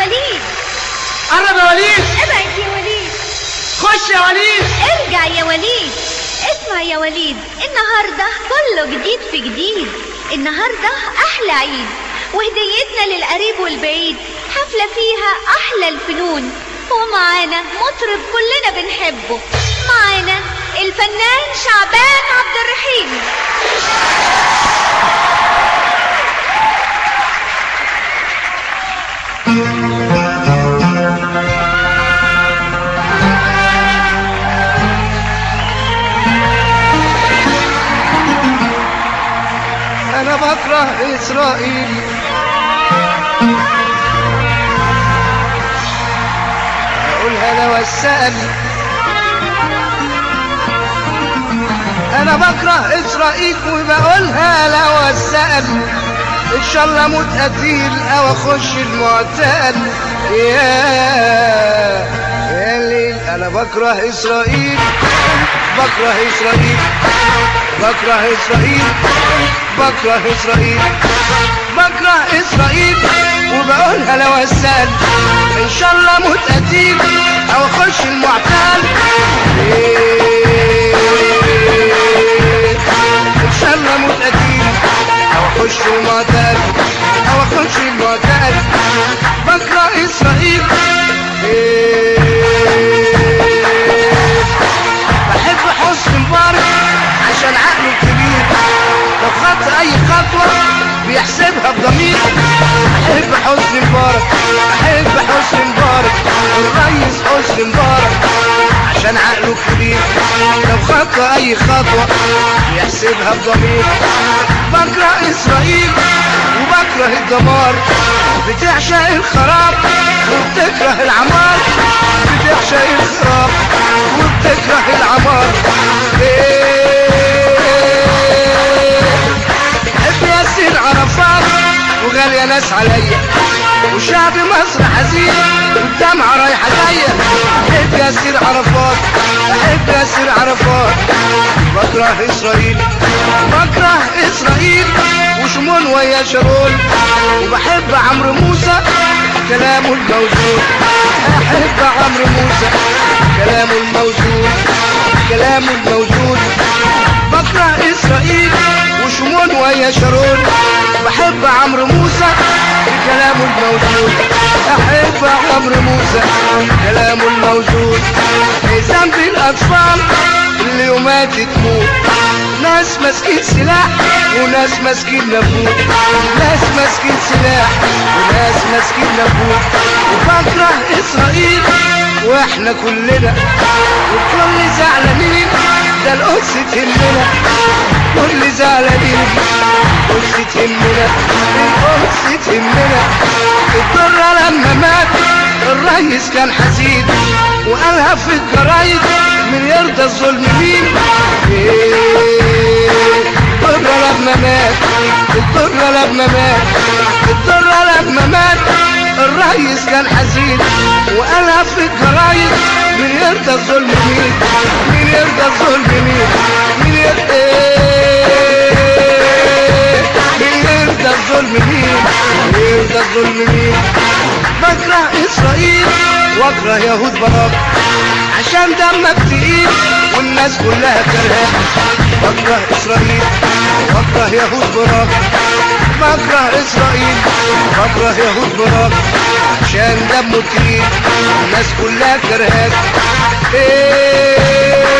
وليد قرب يا وليد ابعد يا وليد خش يا وليد ارجع يا وليد اسمع يا وليد النهارده كله جديد في جديد النهارده احلى عيد وهديتنا للقريب والبعيد حفله فيها احلى الفنون ومعانا مطرب كلنا بنحبه معانا الفنان شعبان عبد الرحيم انا بكره اسرائيل اقولها لو السأل انا بكره اسرائيل وبقولها لو السأل ان شاء الله اموت قتيل او اخش المعتقل يا يا ليل انا بكره اسرائيل بكره اسرائيل بكره اسرائيل بكره اسرائيل بكره اسرائيل وبقولها لو اسال ان شاء الله اموت قتيل او اخش المعتقل إيه، ان شاء الله اموت قتيل او اخش المعتقل او اخش المعتقل بكره اسرائيل إيه، بحب حسن مبارك عشان عقله كبير لو خط اي خطوة بيحسبها بضمير بحب حسن مبارك بحب حسن مبارك الريس حسن مبارك عشان عقله كبير لو خط اي خطوة بيحسبها بضمير بكره اسرائيل وبكره الدمار بتعشق الخراب وبتكره العمار بتعشق الخراب وبتكره العمار ليه؟ بحب ياسر عرفات وغالية ناس عليا وشعب مصر حزين والدمعة رايحة جاية بحب ياسر عرفات بحب ياسر عرفات بكره إسرائيل بكره إسرائيل وشمون ويا شارون وبحب عمرو موسى كلامه الموزون أحب عمرو موسى كلامه الموزون كلامه الموزون بكره إسرائيل وشمون ويا شارون بحب عمرو موسى كلامه الموجود احب عمرو موسى كلامه الموجود ذنب الاطفال اللي يومات تموت ناس ماسكين سلاح وناس ماسكين نبوت ناس ماسكين سلاح وناس ماسكين نبوت وبكره اسرائيل واحنا كلنا والكل زعلانين ده القدس تهمنا كل زعلانين القدس تهمنا القدس تهمنا الضرة لما مات الريس كان حزين وقالها في الجرايد من يرضى الظلم مين إيه، الضرة لما مات الضرة لما مات الضرة لما مات الريس كان حزين وقالها في الجرايد من يرضى الظلم مين مين يرضى الظلم مين مين يرضى إيه، مين يرضى الظلم مين مين يرضى الظلم مين بكره اسرائيل واكره يهود براك عشان دمك تقيل والناس كلها كرهاك بكره اسرائيل واكره يهود براك بكره اسرائيل بكره يهود براك عشان دمه تقيل الناس كلها كرهاك إيه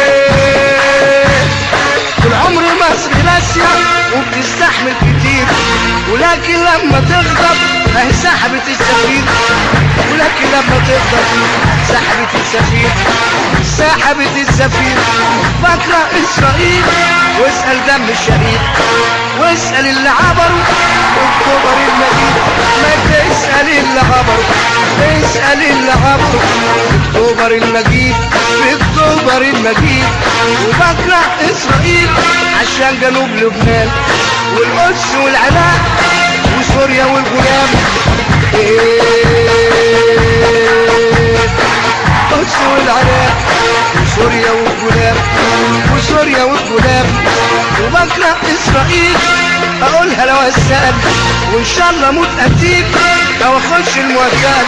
طول عمر مصر راسية وبتستحمل كتير ولكن لما تغضب اهي سحبت السفير ولكن لما تغضب سحبت السفير سحبت السفير بكره اسرائيل واسأل دم الشهيد واسأل اللي عبروا اكتوبر المجيد ما تسأل اللي عبروا اسأل اللي عبروا اكتوبر المجيد في اكتوبر المجيد وبكره اسرائيل عشان جنوب لبنان والقدس والعراق وسوريا والجولان إيه، القدس والعراق وسوريا والجولان وسوريا والجولان وبكره اسرائيل اقولها لو اسال وان شاء الله اموت قتيل او اخش المعتاد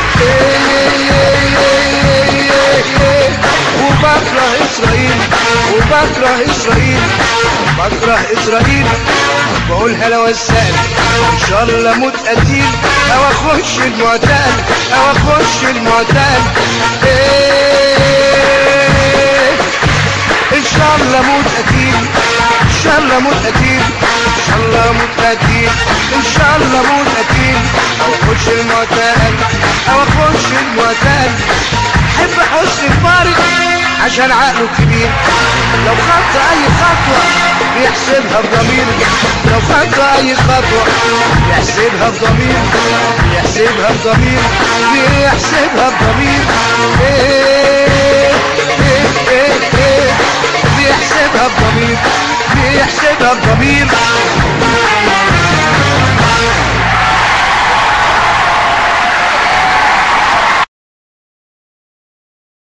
وبكره اسرائيل وبكره اسرائيل بكره اسرائيل بقولها لو اسال ان شاء الله اموت قتيل او اخش المعتاد او اخش المعتاد إيه ان شاء الله اموت قتيل ان شاء الله اموت قتيل ان شاء الله اموت قتيل ان شاء الله اموت قتيل او اخش المعتاد او اخش المعتاد احب حسن الفارق عشان عقله كبير لو خط اي خطوة بيحسبها بضمير لو خط اي خطوة بيحسبها بضمير بيحسبها بضمير بيحسبها بضمير إيه إيه إيه إيه بيحسبها بضمير بيحسبها بضمير